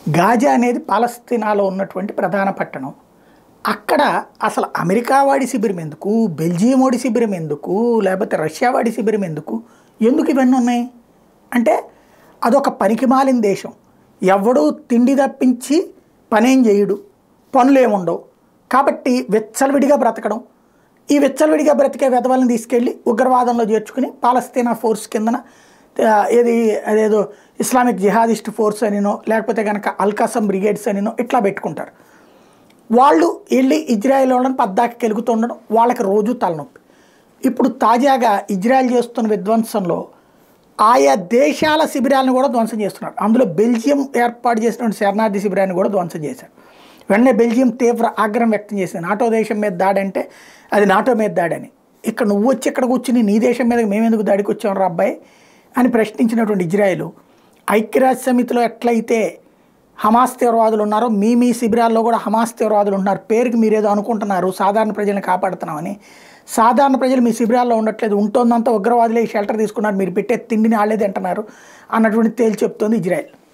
Gaza అనేది పాలస్తీనాలో ఉన్నటువంటి ప్రధాన పట్టణం అక్కడ అసలు అమెరికా వాడి శిబిరం ఎందుకు బెల్జియం వాడి శిబిరం ఎందుకు లేకపోతే రష్యా వాడి శిబిరం ఎందుకు ఎందుకు ఇవన్నీ ఉన్నాయి అంటే అదొక పనికిమాలిన దేశం ఎవడూ తిండి తప్పించి పనేం చేయడు పనులేముండవు కాబట్టి విచ్చలవిడిగా బ్రతకడం ఈ విచ్చలవిడిగా బ్రతికే వెధవలను తీసుకెళ్ళి ఉగ్రవాదంలో చేర్చుకుని పాలస్తీనా ఫోర్స్ కిందన ఆ, ఏది అదేదో ఇస్లామిక్ జిహాదిస్ట్ ఫోర్స్ అనినో లేకపోతే కనుక అల్కాసం బ్రిగేడ్స్ అనినో ఇట్లా పెట్టుకుంటారు వాళ్ళు వెళ్ళి ఇజ్రాయెల్ వాళ్ళని పద్దాకి కెలుగుతుండడం వాళ్ళకి రోజు తలనొప్పి ఇప్పుడు తాజాగా ఇజ్రాయెల్ చేస్తున్న విధ్వంసంలో ఆయా దేశాల శిబిరాలను కూడా ధ్వంసం చేస్తున్నారు అందులో బెల్జియం ఏర్పాటు చేసినటువంటి శరణార్థి శిబిరాన్ని కూడా ధ్వంసం చేశారు వెంటనే బెల్జియం తీవ్ర ఆగ్రహం వ్యక్తం చేసింది నాటో దేశం మీద దాడి అంటే అది నాటో మీద దాడని ఇక్కడ నువ్వు వచ్చి ఇక్కడ కూర్చుని నీ దేశం మీద మేమెందుకు దాడికి వచ్చాం రా అబ్బాయి అని ప్రశ్నించినటువంటి ఇజ్రాయెల్ ఐక్యరాజ్య సమితిలో ఎట్లయితే హమాస్ తీవ్రవాదులు ఉన్నారో మీ మీ శిబిరాల్లో కూడా హమాస్ తీవ్రవాదులు ఉన్నారు పేరుకి మీరేదో అనుకుంటున్నారు సాధారణ ప్రజల్ని కాపాడుతున్నామని సాధారణ ప్రజలు మీ శిబిరాల్లో ఉండట్లేదు ఉంటుందంతా ఉగ్రవాదులే ఈ షెల్టర్ తీసుకున్నారు మీరు పెట్టే తిండిని వాళ్ళే తింటున్నారు అన్నటువంటి తేల్చి చెప్తోంది ఇజ్రాయెల్